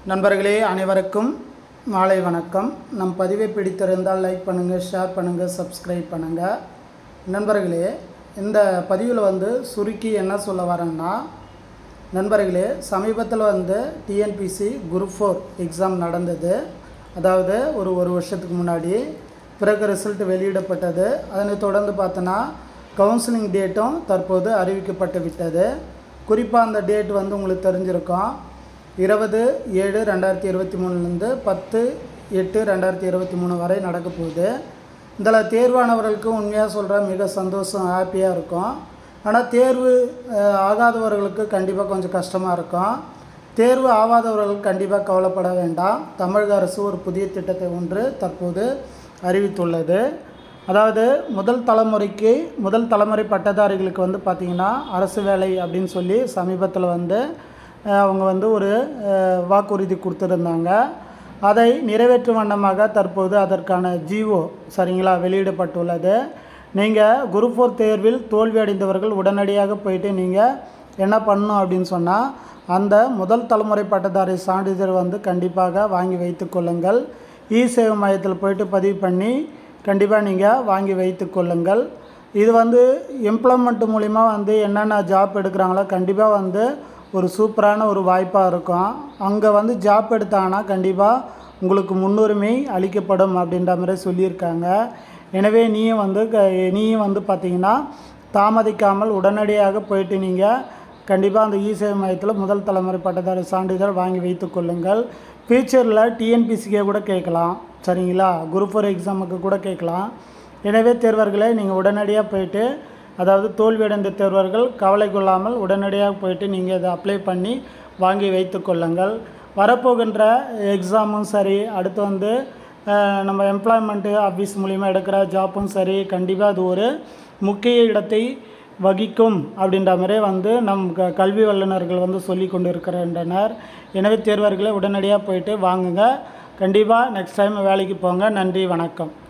நண்பர்களே அனைவருக்கும் மாலை வணக்கம் நம் பதிவை பிடித்திருந்தால் லைக் பண்ணுங்கள் ஷேர் பண்ணுங்கள் சப்ஸ்கிரைப் பண்ணுங்கள் நண்பர்களே இந்த பதிவில் வந்து சுருக்கி என்ன சொல்ல வரேன்னா நண்பர்களே சமீபத்தில் வந்து டிஎன்பிசி குரூப் ஃபோர் எக்ஸாம் நடந்தது அதாவது ஒரு ஒரு வருஷத்துக்கு முன்னாடி பிறகு ரிசல்ட் வெளியிடப்பட்டது அதனைத் தொடர்ந்து பார்த்தோன்னா கவுன்சிலிங் டேட்டும் தற்போது அறிவிக்கப்பட்டு விட்டது குறிப்பாக அந்த டேட் வந்து உங்களுக்கு தெரிஞ்சிருக்கும் இருபது ஏழு ரெண்டாயிரத்தி இருபத்தி மூணுலேருந்து பத்து எட்டு ரெண்டாயிரத்தி இருபத்தி மூணு வரை நடக்க போகுது இதில் தேர்வானவர்களுக்கு உண்மையாக சொல்கிற மிக சந்தோஷம் ஹாப்பியாக இருக்கும் ஆனால் தேர்வு அஹ், ஆகாதவர்களுக்கு கண்டிப்பாக கொஞ்சம் கஷ்டமாக இருக்கும் தேர்வு ஆகாதவர்கள் கண்டிப்பாக கவலைப்பட வேண்டாம் தமிழக அரசு ஒரு புதிய திட்டத்தை ஒன்று தற்போது அறிவித்துள்ளது அதாவது முதல் தலைமுறைக்கு முதல் தலைமுறை பட்டதாரிகளுக்கு வந்து பார்த்திங்கன்னா அரசு வேலை அப்படின்னு சொல்லி சமீபத்தில் வந்து அஹ், அவங்க வந்து ஒரு அஹ், வாக்குறுதி கொடுத்துருந்தாங்க அதை நிறைவேற்றும் வண்ணமாக தற்போது அதற்கான ஜிஓ சரிங்களா வெளியிடப்பட்டுள்ளது நீங்கள் குரூப் ஃபோர் தேர்வில் தோல்வி அடைந்தவர்கள் உடனடியாக போயிட்டு நீங்கள் என்ன பண்ணணும் அப்படின்னு சொன்னால் அந்த முதல் தலைமுறை பட்டதாரி சான்றிதழ் வந்து கண்டிப்பாக வாங்கி வைத்து கொள்ளுங்கள் இ சேவை மையத்தில் போயிட்டு பதிவு பண்ணி கண்டிப்பாக நீங்கள் வாங்கி வைத்து கொள்ளுங்கள் இது வந்து எம்ப்ளாய்மெண்ட் மூலிமா வந்து என்னென்ன ஜாப் எடுக்கிறாங்களோ கண்டிப்பாக வந்து ஒரு சூப்பரான ஒரு வாய்ப்பாக இருக்கும் அங்கே வந்து ஜாப் எடுத்தாங்கன்னா கண்டிப்பாக உங்களுக்கு முன்னுரிமை அளிக்கப்படும் அப்படின்ற மாதிரி சொல்லியிருக்காங்க எனவே நீயும் வந்து க- நீயும் வந்து பார்த்தீங்கன்னா தாமதிக்காமல் உடனடியாக போயிட்டு நீங்கள் கண்டிப்பாக அந்த இ சேவை மையத்தில் முதல் தலைமுறை பட்டதாரி சான்றிதழ் வாங்கி வைத்து கொள்ளுங்கள் ஃபியூச்சரில் டிஎன்பிசிக்கே கூட கேட்கலாம் சரிங்களா குரூப் ஃபோர் எக்ஸாமுக்கு கூட கேட்கலாம் எனவே தேர்வர்களே நீங்கள் உடனடியாக போயிட்டு அதாவது தோல்வியடைந்த தேர்வர்கள் கவலை கொள்ளாமல் உடனடியாக போயிட்டு நீங்கள் இதை அப்ளை பண்ணி வாங்கி வைத்து கொள்ளுங்கள் வரப்போகின்ற எக்ஸாமும் சரி அடுத்து வந்து அஹ், நம்ம எம்ப்ளாய்மெண்ட்டு ஆஃபீஸ் மூலிமா எடுக்கிற ஜாப்பும் சரி கண்டிப்பாக அது ஒரு முக்கிய இடத்தை வகிக்கும் அப்படின்ற மாதிரி வந்து நம் க கல்வி வல்லுநர்கள் வந்து சொல்லி கொண்டு இருக்கின்றனர் எனவே தேர்வர்களை உடனடியாக போயிட்டு வாங்குங்க கண்டிப்பாக நெக்ஸ்ட் டைம் வேலைக்கு போங்க நன்றி வணக்கம்